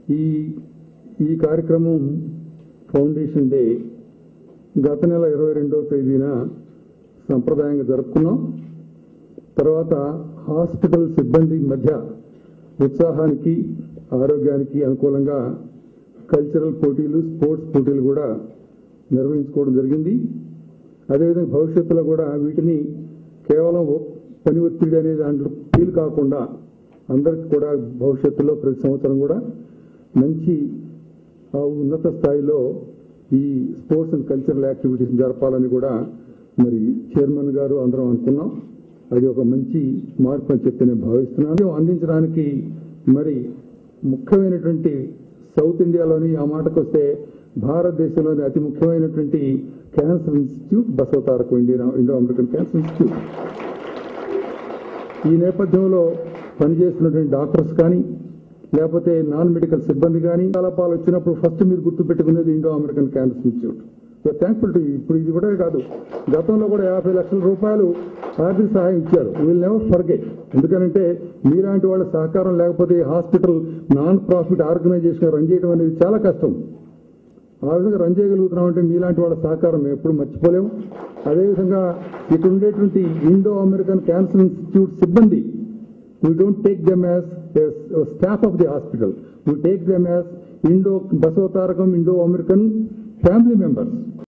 ఈ ఈ కార్యక్రమం ఫౌండేషన్ డే గత నెల ఇరవై రెండవ తేదీన సంప్రదాయంగా జరుపుకున్నాం తర్వాత హాస్పిటల్ సిబ్బంది మధ్య ఉత్సాహానికి ఆరోగ్యానికి అనుకూలంగా కల్చరల్ పోటీలు స్పోర్ట్స్ పోటీలు కూడా నిర్వహించుకోవడం జరిగింది అదేవిధంగా భవిష్యత్తులో కూడా వీటిని కేవలం పని ఒత్తిడి అనే దాంట్లో ఫీల్ కాకుండా అందరికి కూడా భవిష్యత్తులో ప్రతి సంవత్సరం కూడా మంచి ఆ ఉన్నత స్థాయిలో ఈ స్పోర్ట్స్ అండ్ కల్చరల్ యాక్టివిటీస్ జరపాలని కూడా మరి చైర్మన్ గారు అందరం అనుకున్నాం అది ఒక మంచి మార్పు అని చెప్పి నేను భావిస్తున్నాను అందించడానికి మరి ముఖ్యమైనటువంటి సౌత్ ఇండియాలోని ఆ మాటకు వస్తే భారతదేశంలోని అతి ముఖ్యమైనటువంటి cancer institute Basavatarakam Indian Indo American cancer institute ఈ నేపథ్యంలో పనిచేస్తున్నటువంటి డాక్టర్స్ కానీ లేకపోతే నాన్ మెడికల్ సిబ్బంది కానీ కలాపాలు వచ్చినప్పుడు ఫస్ట్ మీరు గుర్తుపెట్టుకునేది Indo American cancer institute thankful to ఇప్పుడు ఇది కూడా కాదు గతంలో కూడా యాభై లక్షల రూపాయలు ఆర్థిక సహాయం ఇచ్చారు వీల్ నెవర్ ఫర్గెట్ ఎందుకంటే మీలాంటి వాళ్ళ సహకారం లేకపోతే ఈ hospital non profit organisation run చేయడం అనేది చాలా కష్టం ఆ విధంగా రన్ చేయగలుగుతున్నాం అంటే మీలాంటి వాళ్ళ సహకారం మేము ఎప్పుడు మర్చిపోలేము అదేవిధంగా ఇక్కడ ఉండేటువంటి ఇండో అమెరికన్ క్యాన్సర్ ఇన్స్టిట్యూట్ సిబ్బంది we don't take them as staff of the hospital we take them as Indo Basavatarakam Indo American family members